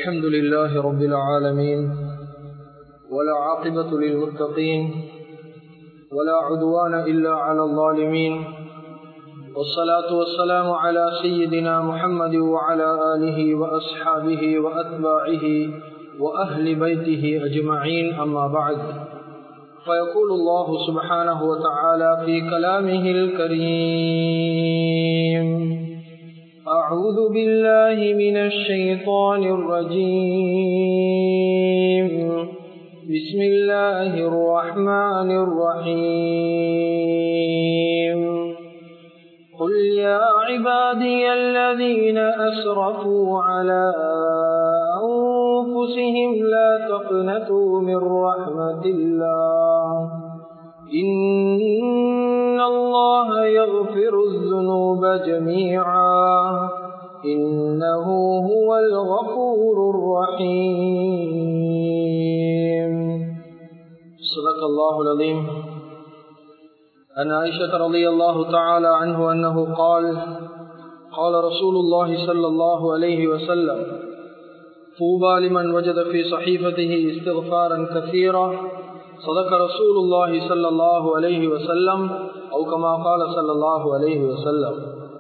الحمد لله رب العالمين ولا عاقبة للمتقين ولا عدوان إلا على الظالمين والصلاة والسلام على سيدنا محمد وعلى آله وأصحابه وأتباعه وأهل بيته أجمعين أما بعد فيقول الله سبحانه وتعالى في كلامه الكريم أعوذ بالله من الشيطان الرجيم بسم الله الرحمن الرحيم قل يا عبادي الذين أسرفوا على أنفسهم لا تقنطوا من رحمة الله إن الله يغفر الذنوب جميعا إنه هو الغفور الرحيم صدق الله العظيم عن عائشة رضي الله تعالى عنه أنه قال قال رسول الله صلى الله عليه وسلم طوبى لمن وجد في صحيفته استغفارا كثيرا صدق رسول الله صلى الله عليه وسلم أو كما قال صلى الله عليه وسلم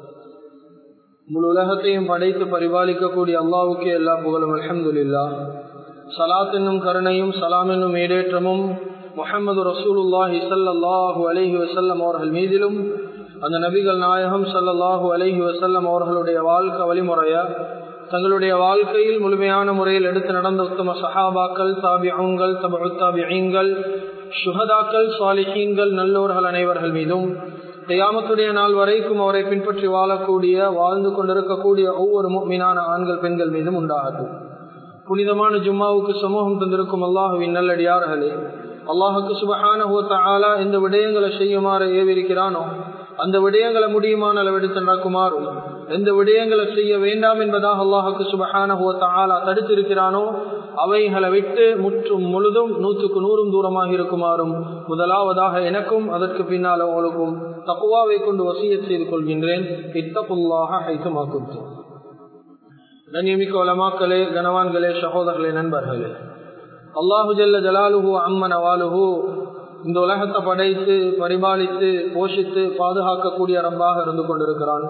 முழு உலகத்தையும் படைத்து பரிபாலிக்கக்கூடிய அல்லாவுக்கே எல்லா புகழும் அலமதுல்லா சலாத் என்னும் கருணையும் சலாம் என்னும் ஏடேற்றமும் முகமது ரசூலுல்லாஹி சல்லாஹூ அலஹி வசல்லம் அவர்கள் மீதிலும் அந்த நபிகள் நாயகம் சல்லல்லாஹூ அலஹி வசல்லம் அவர்களுடைய வாழ்க்கை வழிமுறைய தங்களுடைய வாழ்க்கையில் முழுமையான முறையில் எடுத்து நடந்த உத்தம சஹாபாக்கள் தாபியங்கள் தபுத்தாபியங்கள் சுகதாக்கள் சாலிஹீன்கள் நல்லோர்கள் அனைவர்கள் மீதும் கையாமத்துடைய நாள் வரைக்கும் அவரை பின்பற்றி வாழக்கூடிய வாழ்ந்து கொண்டிருக்கக்கூடிய ஒவ்வொரு மீனான ஆண்கள் பெண்கள் மீதும் உண்டாகட்டும் புனிதமான ஜும்மாவுக்கு சமூகம் தந்திருக்கும் அல்லாஹுவின் நல்லடியார்களே அல்லாஹுக்கு சுபஹான ஆலா இந்த விடயங்களை செய்யுமாறு ஏவிருக்கிறானோ அந்த விடயங்களை முடியுமான அளவெடுத்து நடக்குமாறும் எந்த விடயங்களை செய்ய வேண்டாம் என்பதாக அல்லாஹுக்கு சுபஹான ஆலா தடுத்திருக்கிறானோ அவைகளை விட்டு முற்றும் முழுதும் நூற்றுக்கு நூறும் தூரமாக இருக்குமாறும் முதலாவதாக எனக்கும் அதற்கு பின்னால் அவங்களுக்கும் தக்குவாவை கொண்டு வசிய செய்து கொள்கின்றேன் இத்தகுல்லாக ஹைத்துமாக்கும் கண்ணியமிக்க வளமாக்களே கனவான்களே சகோதரர்களே நண்பர்களே அல்லாஹு ஜல்ல ஜலாலுஹு அம்மன் அவாலுஹு இந்த உலகத்தை படைத்து பரிபாலித்து போஷித்து பாதுகாக்கக்கூடிய ரம்பாக இருந்து கொண்டிருக்கிறான்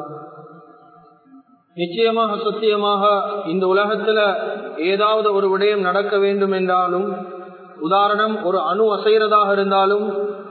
நிச்சயமாக சத்தியமாக இந்த உலகத்துல ஏதாவது ஒரு விடயம் நடக்க வேண்டும் என்றாலும் உதாரணம் ஒரு அணு அசைறதாக இருந்தாலும்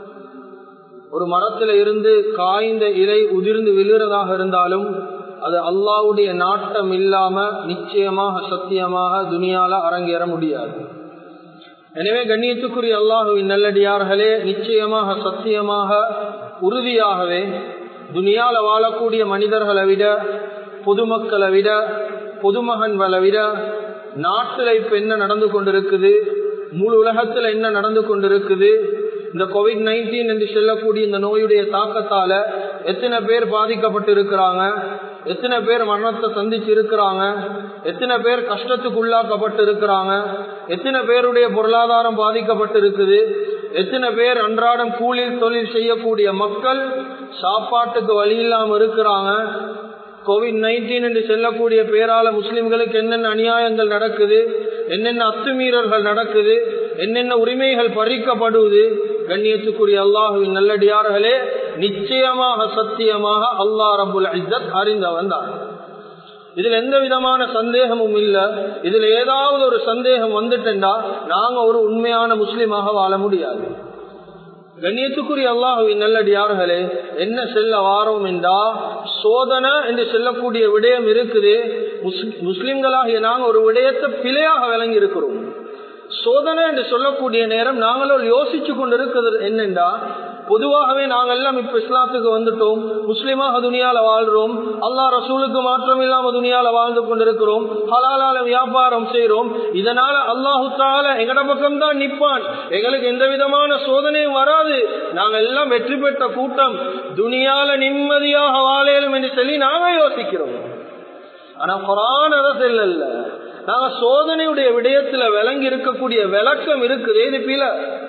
ஒரு மரத்துல இருந்து காய்ந்த இலை உதிர்ந்து விழுறதாக இருந்தாலும் அது அல்லாவுடைய நாட்டம் இல்லாம நிச்சயமாக சத்தியமாக துனியால அரங்கேற முடியாது எனவே கண்ணியத்துக்குரிய அல்லாஹுவின் நல்லடியார்களே நிச்சயமாக சத்தியமாக உறுதியாகவே துனியால வாழக்கூடிய மனிதர்களை விட பொதுமக்களை விட பொதுமகன்களை விட நாட்டில் இப்ப என்ன நடந்து கொண்டிருக்குது முழு உலகத்துல என்ன நடந்து கொண்டிருக்குது இந்த கோவிட் நைன்டீன் என்று சொல்லக்கூடிய இந்த நோயுடைய தாக்கத்தால எத்தனை பேர் பாதிக்கப்பட்டு இருக்கிறாங்க எத்தனை பேர் மரணத்தை சந்திச்சு இருக்கிறாங்க எத்தனை பேர் கஷ்டத்துக்கு உள்ளாக்கப்பட்டு இருக்கிறாங்க எத்தனை பேருடைய பொருளாதாரம் பாதிக்கப்பட்டு இருக்குது எத்தனை பேர் அன்றாடம் கூலில் தொழில் செய்யக்கூடிய மக்கள் சாப்பாட்டுக்கு வழி இல்லாம இருக்கிறாங்க கோவிட் நைன்டீன் என்று சொல்லக்கூடிய பேரால முஸ்லிம்களுக்கு என்னென்ன அநியாயங்கள் நடக்குது என்னென்ன அத்துமீறல்கள் நடக்குது என்னென்ன உரிமைகள் பறிக்கப்படுவது கண்ணியத்துக்குரிய அல்லாஹுவின் நல்லடியார்களே நிச்சயமாக சத்தியமாக அல்லா ரபுல் இஸ்ஸத் அறிந்தவன் தான் இதுல எந்த விதமான சந்தேகமும் இல்ல இதுல ஏதாவது ஒரு சந்தேகம் வந்துட்டா நாங்க ஒரு உண்மையான முஸ்லிமாக வாழ முடியாது கண்ணியத்துக்குரிய அல்லாஹுவின் நல்லடியார்களே என்ன செல்ல வாரோம் என்றா சோதனை என்று செல்லக்கூடிய விடயம் இருக்குது முஸ்லிம்களாகிய நாங்கள் ஒரு விடயத்தை பிழையாக விளங்கி இருக்கிறோம் சோதனை என்று சொல்லக்கூடிய நேரம் நாங்களும் யோசிச்சு கொண்டிருக்கிறது என்னென்றா பொதுவாகவே நாங்கள் எல்லாம் இப்ப இஸ்லாத்துக்கு வந்துட்டோம் முஸ்லிமாக துணியால வாழ்றோம் அல்லா ரசூலுக்கு மாற்றம் இல்லாம துணியால வாழ்ந்து கொண்டிருக்கிறோம் ஹலாலால வியாபாரம் செய்யறோம் இதனால அல்லாஹு தால எங்கட பக்கம் தான் நிப்பான் எங்களுக்கு எந்த விதமான சோதனையும் வராது நாங்க எல்லாம் வெற்றி பெற்ற கூட்டம் துணியால நிம்மதியாக வாழையிலும் என்று சொல்லி நாங்க யோசிக்கிறோம் ஆனா குரான் அதை செல்லல நாங்க சோதனையுடைய விடயத்துல விளங்கி இருக்கக்கூடிய விளக்கம் இருக்குது இது பில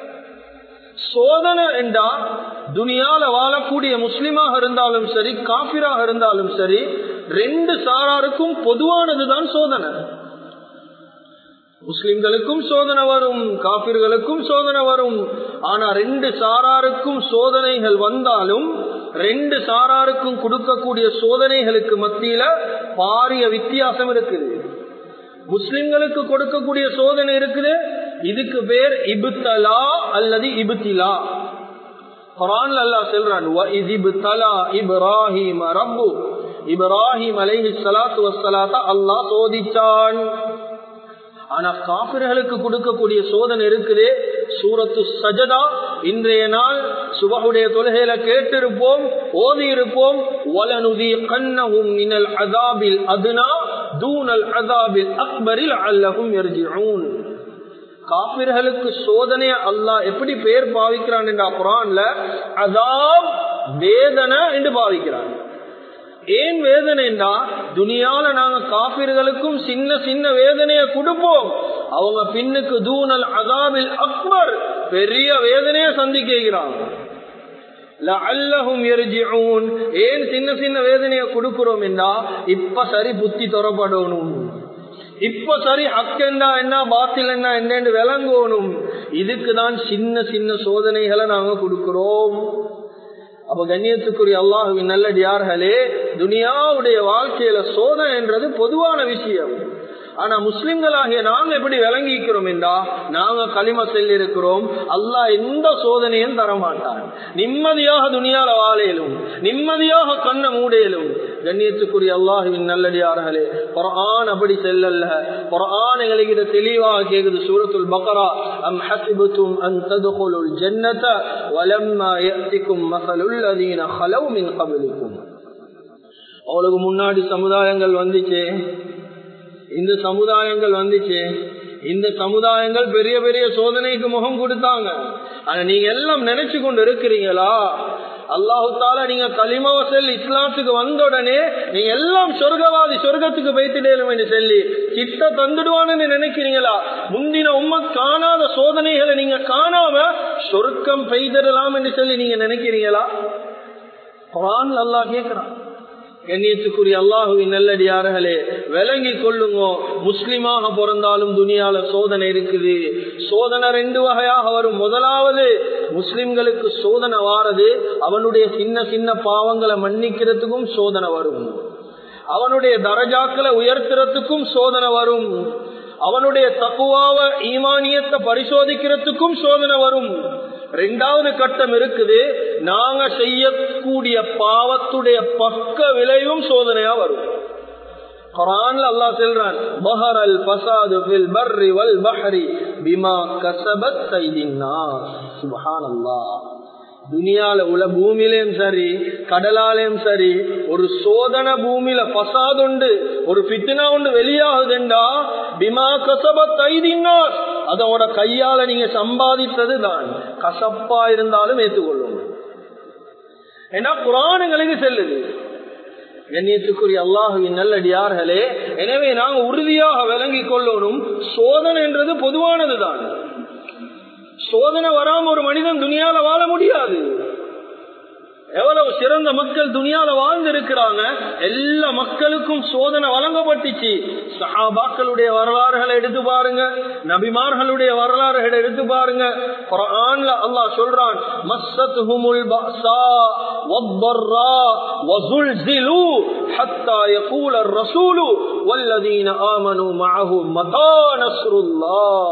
சோதனை என்றா துனியால வாழக்கூடிய முஸ்லிமாக இருந்தாலும் சரி காபிராக இருந்தாலும் சரி ரெண்டு சாராருக்கும் பொதுவானதுதான் சோதனை முஸ்லிம்களுக்கும் சோதனை வரும் காபிர்களுக்கும் சோதனை வரும் ஆனா ரெண்டு சாராருக்கும் சோதனைகள் வந்தாலும் ரெண்டு சாராருக்கும் கொடுக்கக்கூடிய சோதனைகளுக்கு மத்தியில பாரிய வித்தியாசம் இருக்குது முஸ்லிம்களுக்கு கொடுக்கக்கூடிய சோதனை இருக்குது இதுக்கு பேர் இபுத்தலா அல்லது இபுத்திலா குரான் அல்லாஹ் சொல்றான் இப்ராஹிம் ரப்பு இப்ராஹிம் அலைஹி ஸலாத்து வஸ்ஸலாத்த அல்லாஹ் சோதிச்சான் ஆனா காபிர்களுக்கு கொடுக்கக்கூடிய சோதனை இருக்குது சூரத்து சஜதா இன்றைய நாள் சுபகுடைய தொழுகையில கேட்டிருப்போம் ஓதி இருப்போம் வலனுதி கண்ணகும் மினல் அதாபில் அதுனா தூனல் அதாபில் அக்பரில் அல்லகும் எர்ஜிஊன் காபிர்களுக்கு சோதனைய அல்லாஹ் எப்படி பேர் பாவிக்கிறான் என்ற குரான்ல அதாப் வேதனை என்று பாவிக்கிறான் ஏன் வேதனைண்டா துனியால நாங்க காபிர்களுக்கும் சின்ன சின்ன வேதனையை கொடுப்போம் அவங்க பின்னுக்கு தூணல் அதாபில் அக்பர் பெரிய வேதனையை சந்திக்கிறாங்க ஏன் சின்ன சின்ன வேதனையை கொடுக்கிறோம் என்றா இப்ப சரி புத்தி தொறப்படணும் இப்ப சரி ஹக்கெண்டா என்ன பாத்தில் என்ன என்னன்னு விளங்கணும் இதுக்குதான் சின்ன சின்ன சோதனைகளை நாங்க கொடுக்கிறோம் அப்ப கண்ணியத்துக்குரிய அல்லாஹுவின் நல்லடியார்களே துனியாவுடைய வாழ்க்கையில சோதனை என்றது பொதுவான விஷயம் ஆனா முஸ்லிம்களாகிய நாங்க எப்படி விளங்கிக்கிறோம் என்றா நாங்க களிம செல்லிருக்கிறோம் அல்லாஹ் எந்த சோதனையும் தரமாட்டான் நிம்மதியாக துணியால வாழையிலும் நிம்மதியாக கண்ண மூடையிலும் கண்ணியத்துக்குரிய அல்லாஹுவின் நல்லடியார்களே குரான் அப்படி செல்லல்ல குரான் எங்களுக்கு தெளிவாக கேக்குது சூரத்துல் பக்ரா அம் ஹசிபுத்தும் அன் ததுகுலுல் ஜன்னத வலம்மா யத்திக்கும் மசலுல் அதீன ஹலவு மின் கபலிக்கும் அவளுக்கு முன்னாடி சமுதாயங்கள் வந்துச்சே இந்த சமுதாயங்கள் வந்துச்சு இந்த சமுதாயங்கள் பெரிய பெரிய சோதனைக்கு முகம் கொடுத்தாங்க ஆனா நீங்க எல்லாம் நினைச்சு கொண்டு இருக்கிறீங்களா அல்லாஹு தால நீங்க களிமவசல் இஸ்லாத்துக்கு வந்த உடனே நீங்க எல்லாம் சொர்க்கவாதி சொர்க்கத்துக்கு வைத்துடலும் என்று சொல்லி கிட்ட தந்துடுவான்னு நினைக்கிறீங்களா முந்தின உண்மை காணாத சோதனைகளை நீங்க காணாம சொர்க்கம் பெய்திடலாம் என்று சொல்லி நீங்க நினைக்கிறீங்களா குரான் அல்லாஹ் கேட்கிறான் கண்ணியத்துக்குரிய அல்லாஹுவின் நல்லடியார்களே விளங்கி கொள்ளுங்க முஸ்லிமாக பிறந்தாலும் துனியால சோதனை இருக்குது சோதனை ரெண்டு வகையாக வரும் முதலாவது முஸ்லிம்களுக்கு சோதனை வாரது அவனுடைய சின்ன சின்ன பாவங்களை மன்னிக்கிறதுக்கும் சோதனை வரும் அவனுடைய தரஜாக்களை உயர்த்துறதுக்கும் சோதனை வரும் அவனுடைய தக்குவாவ ஈமானியத்தை பரிசோதிக்கிறதுக்கும் சோதனை வரும் ரெண்டாவது கட்டம் இருக்குது நாங்க செய்யக்கூடிய பாவத்துடைய பக்க விளைவும் சோதனையா வரும் குரான்ல அல்லாஹ் சொல்றான் பஹரல் ஃபசாது ஃபில் பர்ரி வல் பஹரி பிமா கஸபத் கைதின்னாஸ் சுப்ஹானல்லாஹ் துனியால உல பூமியிலையும் சரி கடலாலையும் சரி ஒரு சோதனை பூமியில பசாது உண்டு ஒரு பித்தினா உண்டு வெளியாகுதுண்டா பிமா கசப தைதின்னார் அதோட கையால நீங்க சம்பாதித்தது தான் கசப்பா இருந்தாலும் ஏற்றுக்கொள்ளும் ஏன்னா புராணங்களுக்கு செல்லுது கண்ணியத்துக்குரிய அல்லாஹுவின் நல்லடியார்களே எனவே நாங்க உறுதியாக விளங்கிக் கொள்ளணும் சோதனை என்றது பொதுவானதுதான் சோதனை வராம ஒரு மனிதன் துணியால வாழ முடியாது எவ்வளவு சிறந்த மக்கள் துணியால வாழ்ந்து இருக்கிறாங்க எல்லா மக்களுக்கும் சோதனை வழங்கப்பட்டுச்சு சஹாபாக்களுடைய வரலாறுகளை எடுத்து பாருங்க நபிமார்களுடைய வரலாறுகளை எடுத்து பாருங்க குர்ஆன்ல அல்லாஹ் சொல்றான் மஸ்ஸத்ஹுமுல் பஸா வத்தர்ரா வஸுல்ஸிலு ஹத்தா யகூல الرسول والذين آمنوا معه متى نصر الله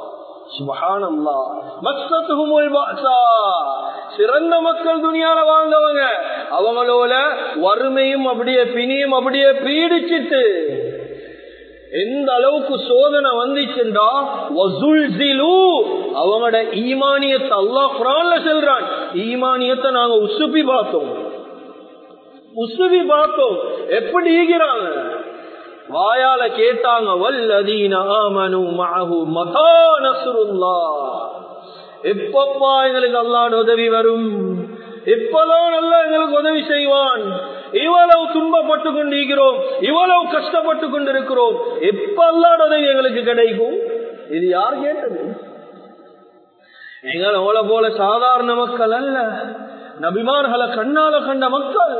சிறந்த மக்கள் துணியால வாழ்ந்தவங்க அவங்களோட வறுமையும் அப்படியே பிணியும் அப்படியே பீடிச்சிட்டு எந்த அளவுக்கு சோதனை வந்துச்சுண்டா அவங்களோட ஈமானியத்தை அல்லாஹ் குரான்ல செல்றான் ஈமானியத்தை நாங்க உசுப்பி பார்த்தோம் உசுப்பி பார்த்தோம் எப்படி ஈகிறாங்க வாயால கேட்டாங்க வல்லதீன ஆமனு மஅஹு மதா நஸ்ருல்லாஹ் எப்பப்பா எங்களுக்கு அல்லாஹ் உதவி வரும் எப்பதான் அல்ல எங்களுக்கு உதவி செய்வான் இவ்வளவு துன்பப்பட்டு கொண்டிருக்கிறோம் இவ்வளவு கஷ்டப்பட்டு கொண்டிருக்கிறோம் எப்ப அல்லாட உதவி எங்களுக்கு கிடைக்கும் இது யார் கேட்டது எங்களை போல போல சாதாரண மக்கள் அல்ல நபிமார்களை கண்ணால கண்ட மக்கள்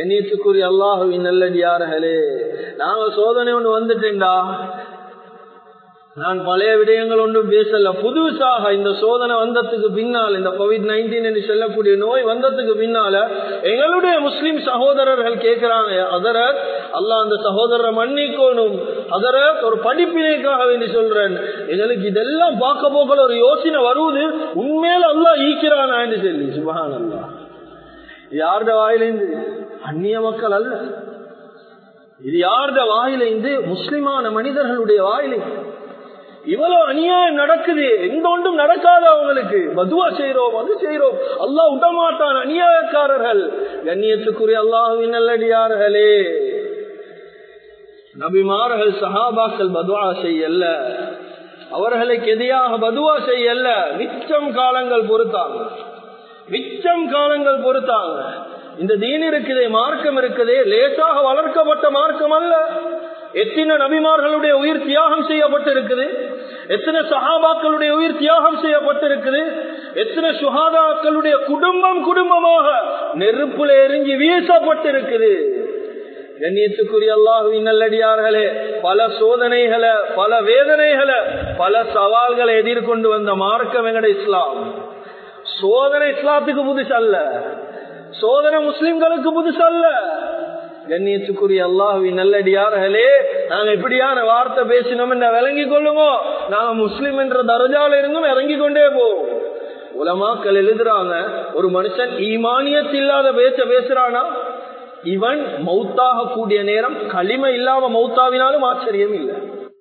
கண்ணியத்துக்குரிய அல்லாஹுவின் நல்லடியார்களே நாங்க சோதனை ஒண்ணு வந்துட்டேன்டா நான் பழைய விடயங்கள் ஒன்றும் பேசல புதுசாக இந்த சோதனை வந்ததுக்கு பின்னால் இந்த கோவிட் நைன்டீன் என்று சொல்லக்கூடிய நோய் வந்ததுக்கு பின்னால எங்களுடைய முஸ்லிம் சகோதரர்கள் கேட்கிறாங்க அதரத் அல்லா அந்த சகோதரரை மன்னிக்கணும் அதரத் ஒரு படிப்பினைக்காக வேண்டி சொல்றேன் எங்களுக்கு இதெல்லாம் பார்க்க போகல ஒரு யோசனை வருவது உண்மையில அல்லா ஈக்கிறானா என்று சொல்லி சுபகான் அல்லா யாருடைய வாயிலிருந்து அந்நிய மக்கள் அல்ல இது யாருடைய வாயிலிருந்து முஸ்லிமான மனிதர்களுடைய வாயிலிருந்து இவ்வளவு அநியாயம் நடக்குது எந்த ஒன்றும் நடக்காது அவங்களுக்கு மதுவா செய்யறோம் அது செய்யறோம் அல்லாஹ் விடமாட்டான் அநியாயக்காரர்கள் கண்ணியத்துக்குரிய அல்லாஹுவின் நல்லடியார்களே நபிமார்கள் சஹாபாக்கள் பதுவா செய்யல அவர்களுக்கு எதையாக பதுவா செய்யல மிச்சம் காலங்கள் பொறுத்தாங்க மிச்சம் காலங்கள் பொறுத்தாங்க இந்த தீன் இருக்குதே மார்க்கம் இருக்குதே லேசாக வளர்க்கப்பட்ட மார்க்கம் அல்ல எத்தனை நபிமார்களுடைய உயிர் தியாகம் செய்யப்பட்டிருக்குது எத்தனை சஹாபாக்களுடைய உயிர் தியாகம் செய்யப்பட்டிருக்குது எத்தனை சுகாதாக்களுடைய குடும்பம் குடும்பமாக நெருப்புல எரிஞ்சு வீசப்பட்டிருக்குது கண்ணியத்துக்குரிய அல்லாஹுவின் நல்லடியார்களே பல சோதனைகளை பல வேதனைகளை பல சவால்களை எதிர்கொண்டு வந்த மார்க்கம் எங்கட இஸ்லாம் சோதனை இஸ்லாத்துக்கு புதுசு அல்ல சோதனை முஸ்லிம்களுக்கு புதுசு அல்ல கண்ணியத்துக்குரிய அல்லாஹுவி நல்லடியார்களே நாங்க எப்படியான வார்த்தை பேசினோம் என்ன விளங்கி கொள்ளுமோ நாங்க முஸ்லிம் என்ற தரஜால இருந்தும் இறங்கி கொண்டே போவோம் உலமாக்கள் எழுதுறாங்க ஒரு மனுஷன் ஈமானியத் இல்லாத பேச்ச பேசுறானா இவன் மௌத்தாக கூடிய நேரம் களிம இல்லாம மௌத்தாவினாலும் ஆச்சரியம் இல்லை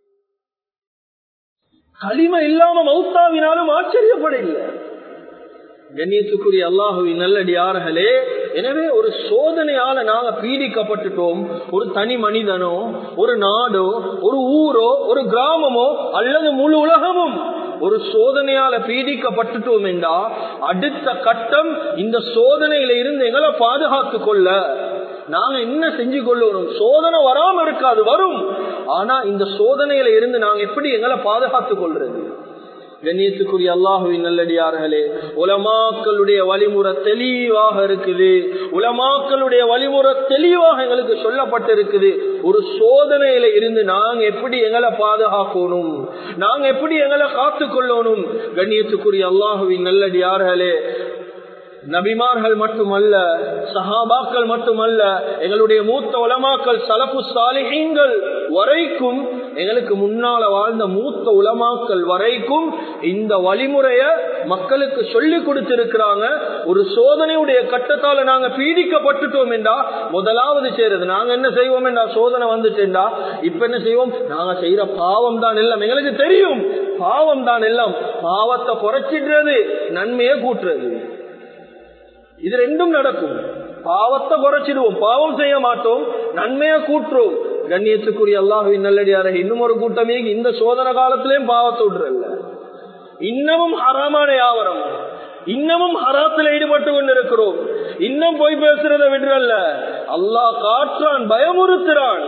களிம இல்லாம மௌத்தாவினாலும் ஆச்சரியப்பட இல்லை கண்ணியத்துக்குரிய அல்லாஹுவின் நல்லடியார்களே எனவே ஒரு சோதனையால நாங்க பீடிக்கப்பட்டுட்டோம் ஒரு தனி மனிதனோ ஒரு நாடோ ஒரு ஊரோ ஒரு கிராமமோ அல்லது முழு உலகமும் ஒரு சோதனையால பீடிக்கப்பட்டுட்டோம் என்றா அடுத்த கட்டம் இந்த சோதனையில இருந்து எங்களை பாதுகாத்து கொள்ள நாங்க என்ன செஞ்சு கொள்ளணும் சோதனை வராம இருக்காது வரும் ஆனா இந்த சோதனையில இருந்து நாங்க எப்படி எங்களை பாதுகாத்துக் கொள்றது கண்ணியத்துக்குரிய அல்லாஹுவின் நல்லடியார்களே உலமாக்களுடைய வழிமுறை தெளிவாக இருக்குது உலமாக்களுடைய வழிமுறை தெளிவாக எங்களுக்கு சொல்லப்பட்டிருக்குது ஒரு சோதனையில இருந்து நாங்க எப்படி எங்களை பாதுகாக்கணும் நாங்க எப்படி எங்களை காத்து கொள்ளணும் கண்ணியத்துக்குரிய அல்லாஹுவின் நல்லடியார்களே நபிமார்கள் மட்டுமல்ல சஹாபாக்கள் மட்டுமல்ல எங்களுடைய மூத்த உலமாக்கள் சலப்பு சாலிஹீங்கள் வரைக்கும் எங்களுக்கு முன்னால வாழ்ந்த மூத்த உலமாக்கள் வரைக்கும் இந்த வழிமுறைய மக்களுக்கு சொல்லி கொடுத்திருக்கிறாங்க ஒரு சோதனையுடைய கட்டத்தால நாங்க பீடிக்கப்பட்டுட்டோம் என்றா முதலாவது செய்யறது நாங்க என்ன செய்வோம் என்றா சோதனை வந்துட்டேன்டா இப்ப என்ன செய்வோம் நாங்க செய்யற பாவம் தான் எல்லாம் எங்களுக்கு தெரியும் பாவம் தான் எல்லாம் பாவத்தை குறைச்சிடுறது நன்மையை கூட்டுறது இது ரெண்டும் நடக்கும் பாவத்தை குறைச்சிடுவோம் பாவம் செய்ய மாட்டோம் நன்மையை கூட்டுறோம் கண்ணியத்துக்குரிய அல்லாஹுவின் நல்லடியார இன்னும் ஒரு கூட்டமே இந்த சோதனை காலத்திலேயும் பாவத்தை விடுறல்ல இன்னமும் ஹராமான யாவரம் இன்னமும் ஹராத்தில் ஈடுபட்டு கொண்டிருக்கிறோம் இன்னும் போய் பேசுறத விடுறல்ல அல்லாஹ் காற்றான் பயமுறுத்துறான்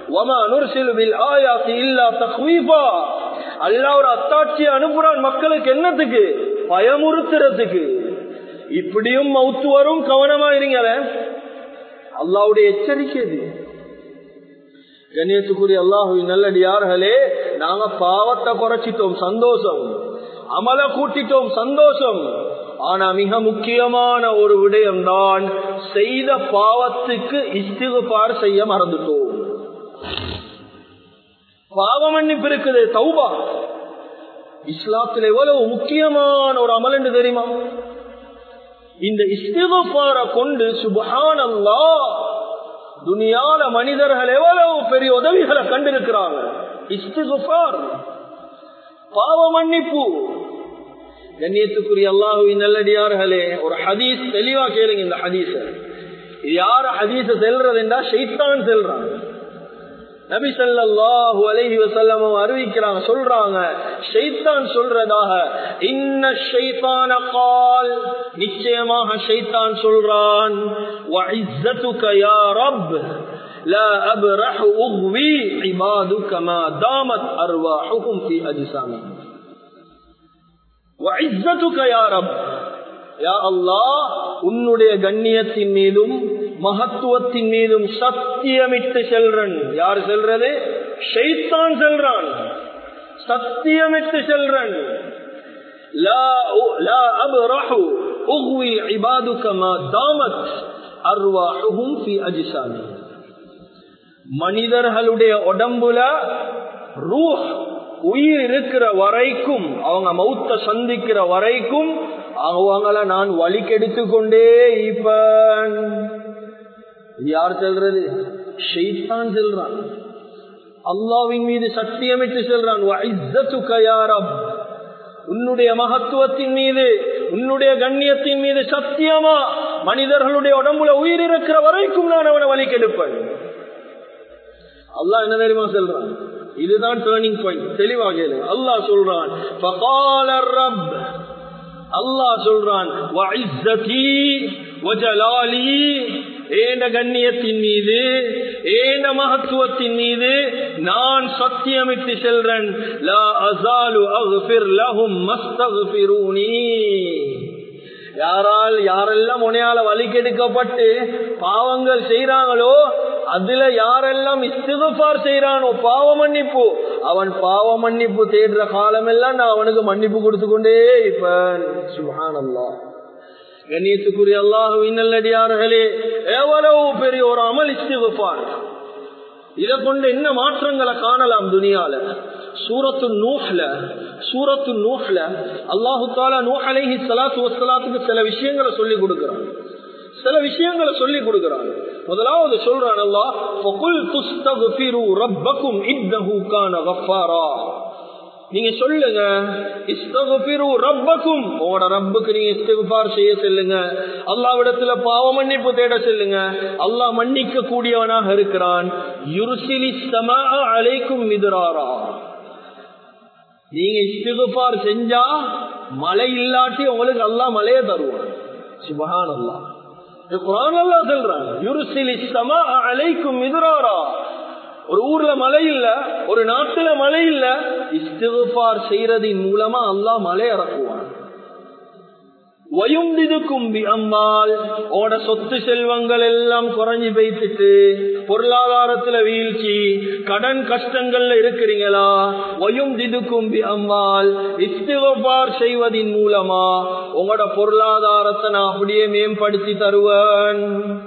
அல்லா ஒரு அத்தாட்சியை அனுப்புறான் மக்களுக்கு என்னத்துக்கு பயமுறுத்துறதுக்கு இப்படியும் மவுத்து வரும் கவனமா இருங்க அல்லாவுடைய எச்சரிக்கை இது கணேசுக்குரிய அல்லாஹுவின் நல்லடியார்களே நாங்க பாவத்தை குறைச்சிட்டோம் சந்தோஷம் அமல கூட்டிட்டோம் சந்தோஷம் ஆனா மிக முக்கியமான ஒரு விடயம் தான் செய்த பாவத்துக்கு இஸ்திகுபார் செய்ய மறந்துட்டோம் பாவ மன்னிப்பு இருக்குது தௌபா இஸ்லாத்தில் எவ்வளவு முக்கியமான ஒரு அமல் என்று தெரியுமா இந்த இஸ்திகுபார கொண்டு சுபஹான் அல்லா துனியால மனிதர்கள் எவ்வளவு பெரிய உதவிகளை கண்டிருக்கிறாங்க இஸ்திகுபார் பாவ மன்னிப்பு கண்ணியத்துக்குரிய அல்லாஹுவின் நல்லடியார்களே ஒரு ஹதீஸ் தெளிவா கேளுங்க இந்த ஹதீஸ இது யார் ஹதீஸ செல்றது என்றா ஷைத்தான் செல்றான் நபி ஸல்லல்லாஹு அலைஹி வஸல்லம் அறிவிக்கிறாங்க சொல்றாங்க ஷைத்தான் சொல்றதாக இன்ன ஷைத்தான கால் நிச்சயமாக ஷைத்தான் சொல்றான் وعزتك يا رب لا أبرح أغوي عبادك ما دامت أرواحهم في أجسامهم وعزتك يا رب யா அல்லாஹ் உன்னுடைய கண்ணியத்தின் மீதும் மகத்துவத்தின் மீதும் சத்தியமிட்டு செல்றன் யார் செல்றது ஷைத்தான் செல்றான் சத்தியமிட்டு செல்றன் லா லா அப்ரஹு உஹ்வி இபாதுக மா தாமத் அர்வாஹுஹும் ஃபி அஜ்சாமி மனிதர்களுடைய உடம்புல ரூஹ் உயிர் இருக்கிற வரைக்கும் அவங்க மௌத்த சந்திக்கிற வரைக்கும் அவங்கள நான் வலிக்கெடுத்து கொண்டே இப்பன் யார் சொல்றது ஷெய்தான் செல்றான் அல்லாவின் மீது சத்தியமிட்டு செல்றான் உன்னுடைய மகத்துவத்தின் மீது உன்னுடைய கண்ணியத்தின் மீது சத்தியமா மனிதர்களுடைய உடம்புல உயிர் இருக்கிற வரைக்கும் நான் அவனை வலிக்கெடுப்பேன் அல்லாஹ் என்ன தெரியுமா சொல்றான் இதுதான் டேர்னிங் பாயிண்ட் தெளிவாக அல்லாஹ் சொல்றான் அல்லாஹ் சொல்றான் ஏண்ட கண்ணியத்தின் மீது ஏண்ட மகத்துவத்தின் மீது நான் சத்தியமிட்டு செல்றேன் லா அசாலு அஃபிர் லஹும் மஸ்தஃபிரூனி யாரால் யாரெல்லாம் உனையால வலிக்கெடுக்கப்பட்டு பாவங்கள் செய்யறாங்களோ அதுல யாரெல்லாம் இஸ்திகுபார் செய்யறானோ பாவ மன்னிப்பு அவன் பாவ மன்னிப்பு தேடுற காலமெல்லாம் நான் அவனுக்கு மன்னிப்பு கொடுத்து கொண்டே இருப்பேன் சுஹானல்லா கண்ணியத்துக்குரிய அல்லாஹுவின் நல்லடியார்களே எவ்வளவு பெரிய ஒரு அமல் இஸ்திகுபார் இதை கொண்டு என்ன மாற்றங்களை காணலாம் துனியால சூரத்து நூஹ்ல சூரத்து நூஹ்ல அல்லாஹு தாலா நூஹ் அலைஹி ஸலாத்து வஸ்ஸலாத்துக்கு சில விஷயங்களை சொல்லி கொடுக்கிறான் சில விஷயங்களை சொல்லி கொடுக்கிறான் முதலாவது சொல்றான் அல்லாஹ் ஃபகுல் துஸ்தக்ஃபிரு ரப்பக்கும் இன்னஹு கான கஃபாரா நீங்க சொல்லுங்க இஸ்தகுபிரு ரப்பக்கும் உங்களோட ரப்புக்கு நீங்க இஸ்திகுபார் செய்ய செல்லுங்க அல்லாவிடத்துல பாவ மன்னிப்பு தேட செல்லுங்க அல்லாஹ் மன்னிக்க கூடியவனாக இருக்கிறான் யுருசிலி சமா அலைக்கும் மிதுராரா நீங்க இஸ்திகுபார் செஞ்சா மழை இல்லாட்டி உங்களுக்கு அல்லாஹ் மழைய தருவான் சுபஹான் அல்லாஹ் குரான் அல்லாஹ் சொல்றான் யுருசிலி சமா அலைக்கும் மிதுராரா ஒரு ஊர்ல மழை இல்ல ஒரு நாட்டுல மழை இல்ல இஸ்திகுபார் செய்யறதின் மூலமா அல்லாஹ் மழை இறக்குவான் வயுந்திதுக்கும்பி அம்மாள் ஓட சொத்து செல்வங்கள் எல்லாம் குறைஞ்சி வைத்துட்டு பொருளாதாரத்துல வீழ்ச்சி கடன் கஷ்டங்கள்ல இருக்கிறீங்களா வயுந்திதுக்கும்பி அம்மாள் இஸ்திகுபார் செய்வதின் மூலமா உங்களோட பொருளாதாரத்தை நான் அப்படியே மேம்படுத்தி தருவேன்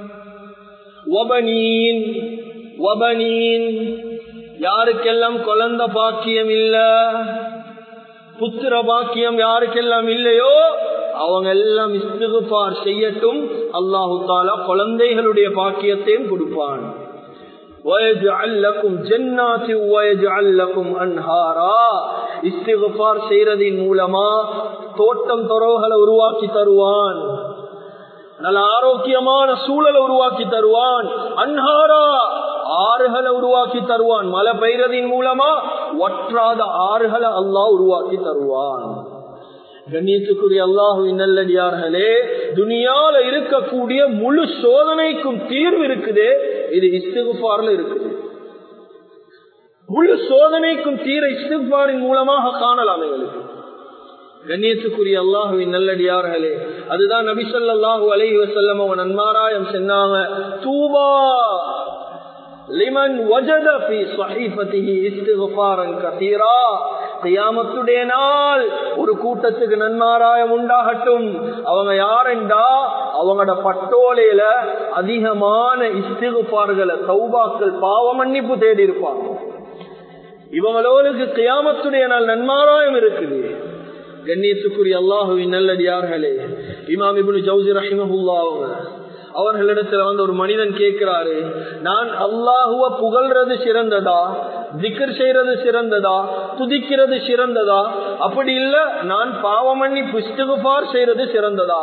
ஒபனீன் வபனீன் யாருக்கெல்லாம் குழந்த பாக்கியம் இல்ல புத்திர பாக்கியம் யாருக்கெல்லாம் இல்லையோ அவங்க எல்லாம் இஸ்திகுபார் செய்யட்டும் அல்லாஹு தாலா குழந்தைகளுடைய பாக்கியத்தையும் கொடுப்பான் செய்யறதின் மூலமா தோட்டம் துறவுகளை உருவாக்கி தருவான் நல்ல ஆரோக்கியமான சூழலை உருவாக்கி தருவான் அன்ஹாரா ஆறுகளை உருவாக்கி தருவான் மழை பெய்றதின் மூலமா ஒற்றாத ஆறுகளை அல்லாஹ் உருவாக்கி தருவான் கண்ணியத்துக்குரிய அல்லாஹுவின் நல்லடியார்களே துனியால இருக்கக்கூடிய முழு சோதனைக்கும் தீர்வு இருக்குது இது இஸ்திகுபார்ல இருக்குது முழு சோதனைக்கும் தீர இஸ்திகுபாரின் மூலமாக காணலாம் எங்களுக்கு கண்ணியத்துக்குரிய அல்லாஹுவின் நல்லடியார்களே அதுதான் நபிசல்லாஹு அலைஹி வசல்லம் அவன் நன்மாராயம் சொன்னாங்க தூபா லிமன் வஜத ஃபி ஸஹீஃபதிஹி இஸ்திக்ஃபாரன் கஸீரா கியாமத்துடைய நாள் ஒரு கூட்டத்துக்கு நன்மாராயம் உண்டாகட்டும் அவங்க யாரெண்டா அவங்களோட பட்டோலையில அதிகமான இஸ்திகுபார்களை சௌபாக்கள் பாவ மன்னிப்பு தேடி இருப்பாங்க இவங்களோருக்கு கியாமத்துடைய நாள் நன்மாராயம் இருக்குது கண்ணியத்துக்குரிய அல்லாஹுவின் நல்லடியார்களே இமாம் இபுனு ஜவுசி ரஹிமஹுல்லா அவங்க அவர்களிடத்துல வந்து ஒரு மனிதன் கேட்கிறாரு நான் அல்லாஹுவ புகழ்றது சிறந்ததா திக்கர் செய்யறது சிறந்ததா துதிக்கிறது சிறந்ததா அப்படி இல்ல நான் பாவமண்ணி புஸ்தகுபார் செய்யறது சிறந்ததா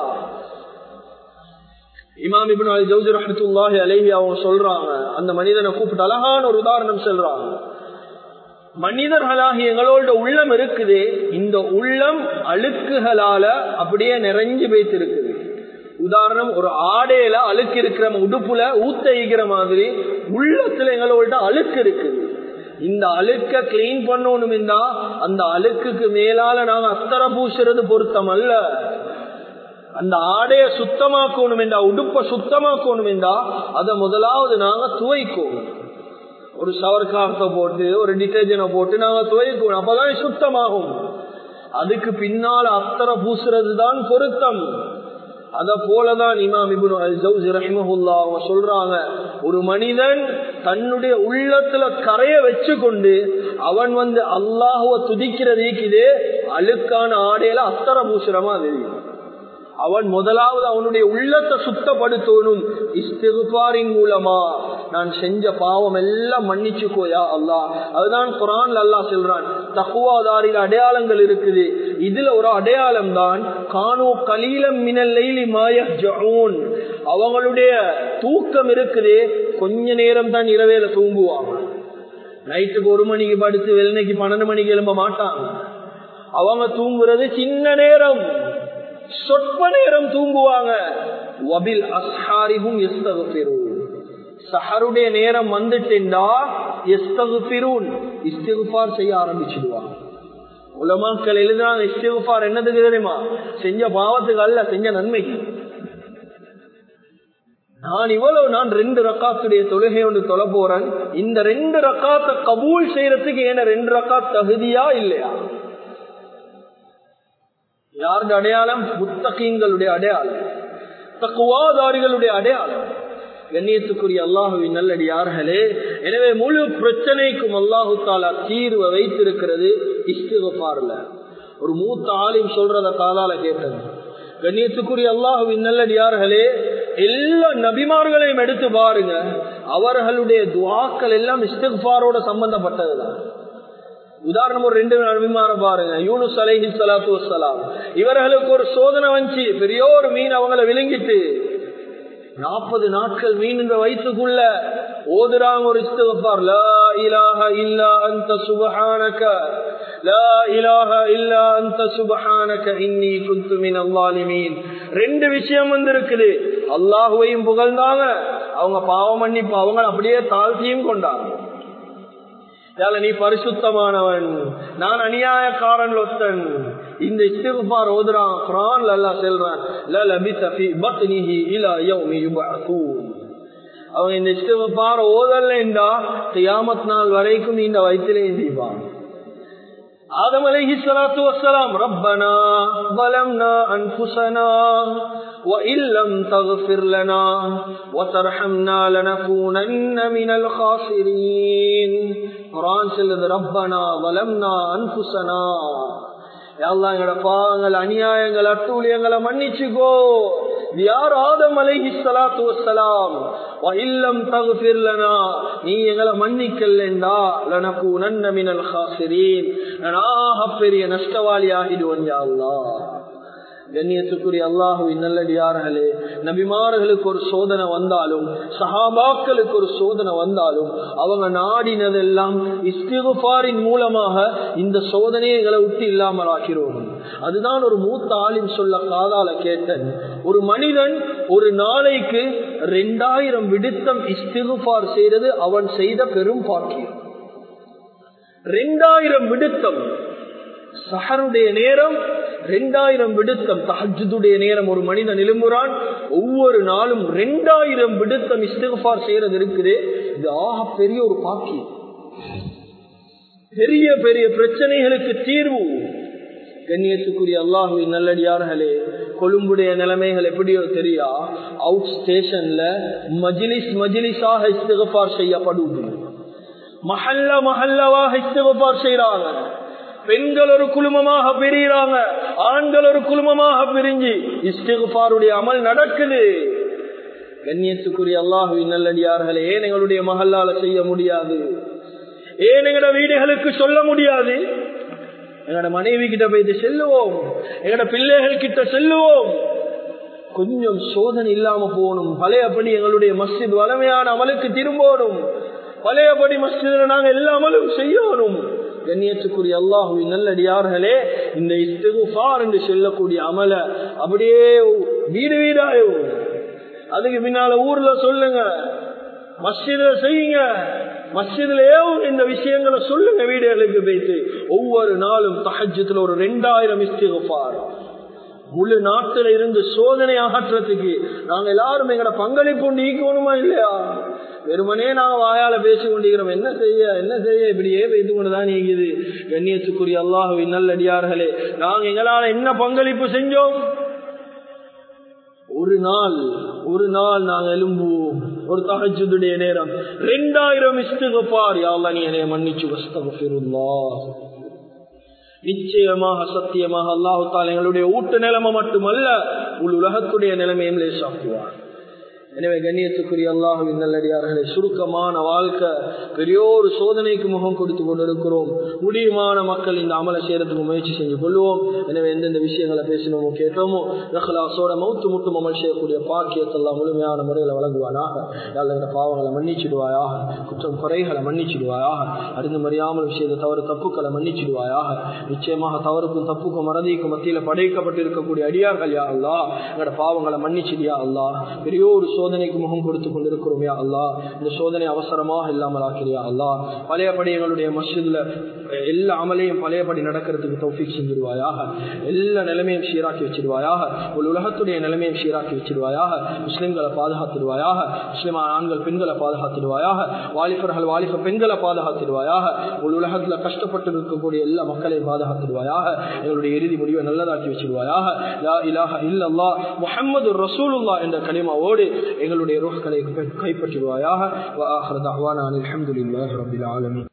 இமாம் இபின் அலி ஜவுசி ரஹத்துல்லாஹி அலேஹி அவங்க சொல்றாங்க அந்த மனிதனை கூப்பிட்டு அழகான ஒரு உதாரணம் சொல்றாங்க மனிதர்களாகி எங்களோட உள்ளம் இருக்குது இந்த உள்ளம் அழுக்குகளால அப்படியே நிறைஞ்சு வைத்திருக்குது உதாரணம் ஒரு ஆடையில அழுக்கு இருக்கிற உடுப்புல ஊத்த மாதிரி உள்ளத்துல எங்களோட அழுக்கு இருக்குது இந்த அழுக்க கிளீன் பண்ணணும்னா அந்த அழுக்குக்கு மேலால நாங்க அத்தர பூசுறது பொருத்தம் அல்ல அந்த ஆடைய சுத்தமாக்கணும் என்றா உடுப்ப சுத்தமாக்கணும் என்றா அதை முதலாவது நாங்க துவைக்கணும் ஒரு ஷவர் காஃபை போட்டு ஒரு டிட்டர்ஜென்ட போட்டு நாங்க துவைக்கணும் அப்பதான் சுத்தமாகும் அதுக்கு பின்னால் அத்தரை பூசுறது தான் பொருத்தம் அத போலதான் இமாம் இபுன் அல் ஜவுசி ரஹிமஹுல்லா அவங்க சொல்றாங்க ஒரு மனிதன் தன்னுடைய உள்ளத்துல கரைய வச்சு கொண்டு அவன் வந்து அல்லாஹுவ துதிக்கிறதே அழுக்கான ஆடையில அத்தர பூசுறமா தெரியும் அவன் முதலாவது அவனுடைய உள்ளத்தை சுத்தப்படுத்தணும் இஸ்திகுபாரின் மூலமா நான் செஞ்ச பாவம் எல்லாம் மன்னிச்சுக்கோயா அல்லா அதுதான் குரான் அல்லா சொல்றான் தக்குவாதாரில் அடையாளங்கள் இருக்குது இதுல ஒரு அடையாளம் தான் கானோ கலீலம் மினல் மாய அவங்களுடைய தூக்கம் இருக்குது கொஞ்ச நேரம் தான் இரவேல தூங்குவாங்க நைட்டுக்கு ஒரு மணிக்கு படுத்து வெள்ளனைக்கு பன்னெண்டு மணிக்கு எழும்ப மாட்டாங்க அவங்க தூங்குறது சின்ன நேரம் சொற்ப நேரம் தூங்குவாங்க வபில் அஸ்ஹாரிஹும் எஸ்தகுபிரூன் சஹருடைய நேரம் வந்துட்டா எஸ்தகுபிரூன் இஸ்திகுபார் செய்ய ஆரம்பிச்சிடுவாங்க உலமாக்கள் எழுதுறாங்க இஸ்திகுபார் என்னதுக்கு தெரியுமா செஞ்ச பாவத்துக்கு அல்ல செஞ்ச நன்மைக்கு நான் இவ்வளவு நான் ரெண்டு ரக்காத்துடைய தொழுகை ஒன்று தொலை போறேன் இந்த ரெண்டு ரக்காத்தை கபூல் செய்யறதுக்கு ஏன ரெண்டு ரக்காத் தகுதியா இல்லையா யாருடைய அடையாளம் முத்தகீங்களுடைய அடையாளம் தக்குவாதாரிகளுடைய அடையாளம் கண்ணியத்துக்குரிய அல்லாஹுவின் நல்லடியார்களே எனவே முழு பிரச்சனைக்கும் அல்லாஹு தாலா தீர்வை வைத்திருக்கிறது இஸ்திகபார்ல ஒரு மூத்த ஆலிம் சொல்றத காலால கேட்டது கண்ணியத்துக்குரிய அல்லாஹுவின் நல்லடியார்களே எல்லா நபிமார்களையும் எடுத்து பாருங்க அவர்களுடைய துவாக்கள் எல்லாம் இஸ்திகாரோட சம்பந்தப்பட்டதுதான் உதாரணம் ஒரு ரெண்டு நபிமார பாருங்க யூனுஸ் அலைஹி சலாத்து வசலாம் இவர்களுக்கு ஒரு சோதனை வந்துச்சு பெரிய ஒரு மீன் அவங்கள விழுங்கிட்டு நாற்பது நாட்கள் மீன் என்ற வயிற்றுக்குள்ள ஓதுறாங்க ஒரு இஸ்திகபார் லா இலாஹ இல்லா அந்த சுபஹானக லா இலாஹ இல்லா அந்த சுபஹானக இன்னி குந்து மின் அல்லாலிமீன் ரெண்டு விஷயம் வந்து இருக்குது அல்லாஹுவையும் புகழ்ந்தாங்க அவங்க பாவம் மன்னிப்பு அவங்க அப்படியே தாழ்த்தியும் கொண்டாங்க நீ பரிசுத்தமானவன் நான் அநியாயக்காரன் ஒத்தன் இந்த இஸ்திகுபார் ஓதுறான் குரான்ல எல்லாம் செல்றான் அவங்க இந்த இஸ்திகுபார் ஓதல்லைண்டா தியாமத் நாள் வரைக்கும் இந்த வயிற்றிலே செய்வான் آدم عليه الصلاة والسلام ربنا ظلمنا أنفسنا وإن لم تغفر لنا وترحمنا لنكونن من الخاسرين قرآن سلد ربنا ظلمنا أنفسنا எல்லாம் எங்களோட பாவங்கள் அநியாயங்கள் அட்டூழியங்களை மன்னிச்சுக்கோ யார் ஆதம் அலைஹி சலாத்து வசலாம் இல்லம் தகுபிர்லனா நீ எங்களை மன்னிக்கலண்டா லனக்கு நன்ன மினல் ஹாசிரீன் நானாக பெரிய நஷ்டவாளி ஆகிடுவன் யா அல்லாஹ் கண்ணியத்துக்குரிய அல்லாஹுவின் நல்லடியார்களே நபிமார்களுக்கு ஒரு சோதனை வந்தாலும் சஹாபாக்களுக்கு ஒரு சோதனை வந்தாலும் அவங்க நாடினதெல்லாம் இஸ்திகுபாரின் மூலமாக இந்த சோதனையை எங்களை விட்டு இல்லாமல் ஆக்கிறோம் அதுதான் ஒரு மூத்த ஆளின் சொல்ல காதால கேட்டேன் ஒரு மனிதன் ஒரு நாளைக்கு ரெண்டாயிரம் விடுத்தம் இஸ்திகுபார் செய்தது அவன் செய்த பெரும் பாக்கியம் ரெண்டாயிரம் விடுத்தம் சஹருடைய நேரம் ரெண்டாயிரம் விடுத்தம் தஹஜுடைய நேரம் ஒரு மனிதன் எழும்புறான் ஒவ்வொரு நாளும் ரெண்டாயிரம் விடுத்தம் இஸ்திகார் செய்யறது இருக்குது இது ஆக பெரிய ஒரு பாக்கியம் பெரிய பெரிய பிரச்சனைகளுக்கு தீர்வு கண்ணியத்துக்குரிய அல்லாஹுவின் நல்லடியார்களே கொழும்புடைய நிலைமைகள் எப்படியோ தெரியா அவுட் ஸ்டேஷன்ல மஜிலிஸ் மஜிலிஸாக இஸ்திகார் செய்யப்படுவது மஹல்ல மஹல்லவாக இஸ்திகார் செய்யறாங்க பெண்கள் ஒரு குழுமமாக பிரிகிறாங்க ஆண்கள் ஒரு குழுமமாக பிரிஞ்சு இஸ்திகுபாருடைய அமல் நடக்குது கண்ணியத்துக்குரிய அல்லாஹுவின் நல்லடியார்களே ஏன் எங்களுடைய மகளால செய்ய முடியாது ஏன் எங்கட வீடுகளுக்கு சொல்ல முடியாது எங்கட மனைவி கிட்ட போயிட்டு செல்லுவோம் எங்கட பிள்ளைகள் கிட்ட செல்லுவோம் கொஞ்சம் சோதனை இல்லாம போகணும் பழையபடி எங்களுடைய மஸ்ஜித் வளமையான அமலுக்கு திரும்பணும் பழையபடி மஸ்ஜிதில் நாங்கள் எல்லா அமலும் செய்யணும் கண்ணியத்துக்குரிய அல்லாஹுவின் நல்லடியார்களே இந்த இஸ்திகுஃபார் என்று சொல்லக்கூடிய அமல அப்படியே வீடு வீடாயோ அதுக்கு பின்னால ஊர்ல சொல்லுங்க மஸ்ஜித செய்யுங்க மஸ்ஜிதுலயே இந்த விஷயங்களை சொல்லுங்க வீடுகளுக்கு போயிட்டு ஒவ்வொரு நாளும் தஹஜத்துல ஒரு ரெண்டாயிரம் இஸ்திகுஃபார் முழு நாட்டில இருந்து சோதனை அகற்றத்துக்கு நாங்க எல்லாரும் எங்கட பங்களிப்பு நீக்கணுமா இல்லையா வெறுமனே நாங்க வாயால பேசி கொண்டிருக்கிறோம் என்ன செய்ய என்ன செய்ய இப்படியே வைத்து கொண்டுதான் நீங்குது கண்ணியத்துக்குரிய அல்லாஹுவின் நல்லடியார்களே நாங்க எங்களால என்ன பங்களிப்பு செஞ்சோம் ஒரு நாள் ஒரு நாள் நாங்க எலும்புவோம் ஒரு தகஜுடைய நேரம் ரெண்டாயிரம் இஸ்துகப்பார் யாழ்லா நீ என்னைய மன்னிச்சு வஸ்தகஃபிருல்லா நிச்சயமாக சத்தியமாக அல்லாஹு தால் எங்களுடைய ஊட்டு நிலைமை மட்டுமல்ல உள் உலகத்துடைய நிலைமையும் லேசாக்குவார் எனவே கண்ணியத்துக்குரிய அல்லாஹுவின் நல்லடியார்களே சுருக்கமான வாழ்க்கை பெரிய ஒரு சோதனைக்கு முகம் கொடுத்து கொண்டிருக்கிறோம் முடியுமான மக்கள் இந்த அமலை செய்யறதுக்கு முயற்சி செஞ்சு கொள்வோம் எனவே எந்தெந்த விஷயங்களை பேசினோமோ கேட்டோமோ ரஹலாசோட மௌத்து முட்டும் அமல் செய்யக்கூடிய பாக்கியத்தெல்லாம் முழுமையான முறையில் வழங்குவானாக யாழ் இந்த பாவங்களை மன்னிச்சிடுவாயாக குற்றம் குறைகளை மன்னிச்சிடுவாயாக அறிந்து மறியாமல் விஷயத்தை தவறு தப்புக்களை மன்னிச்சிடுவாயாக நிச்சயமாக தவறுக்கும் தப்புக்கும் மறதிக்கும் மத்தியில் படைக்கப்பட்டிருக்கக்கூடிய அடியார்கள் யா அல்லா எங்களோட பாவங்களை மன்னிச்சிடியா அல்லா பெரிய ஒரு சோதனைக்கு முகம் கொடுத்து கொண்டிருக்கிறோம் யா அல்லா இந்த சோதனை அவசரமாக இல்லாமல் ஆக்கிறியா அல்லா பழையபடி எங்களுடைய மஸ்ஜிதுல எல்லா அமலையும் பழையபடி நடக்கிறதுக்கு தௌஃபிக் செஞ்சிருவாயாக எல்லா நிலைமையும் சீராக்கி வச்சிருவாயாக ஒரு உலகத்துடைய நிலைமையும் சீராக்கி வச்சிருவாயாக முஸ்லிம்களை பாதுகாத்துடுவாயாக முஸ்லிமான ஆண்கள் பெண்களை பாதுகாத்துடுவாயாக வாலிபர்கள் வாலிப பெண்களை பாதுகாத்துடுவாயாக ஒரு உலகத்துல கஷ்டப்பட்டு இருக்கக்கூடிய எல்லா மக்களையும் பாதுகாத்துடுவாயாக எங்களுடைய இறுதி முடிவை நல்லதாக்கி வச்சிருவாயாக லா இலாஹ இல்லல்லா முஹம்மது ரசூலுல்லா என்ற கலிமாவோடு எங்களுடைய ரோஹ்களை கைப்பற்றுவாயாக வா ஆஹிரு தஅவானா அனில் ஹம்துலில்லாஹி ரப்பில் ஆலமீன்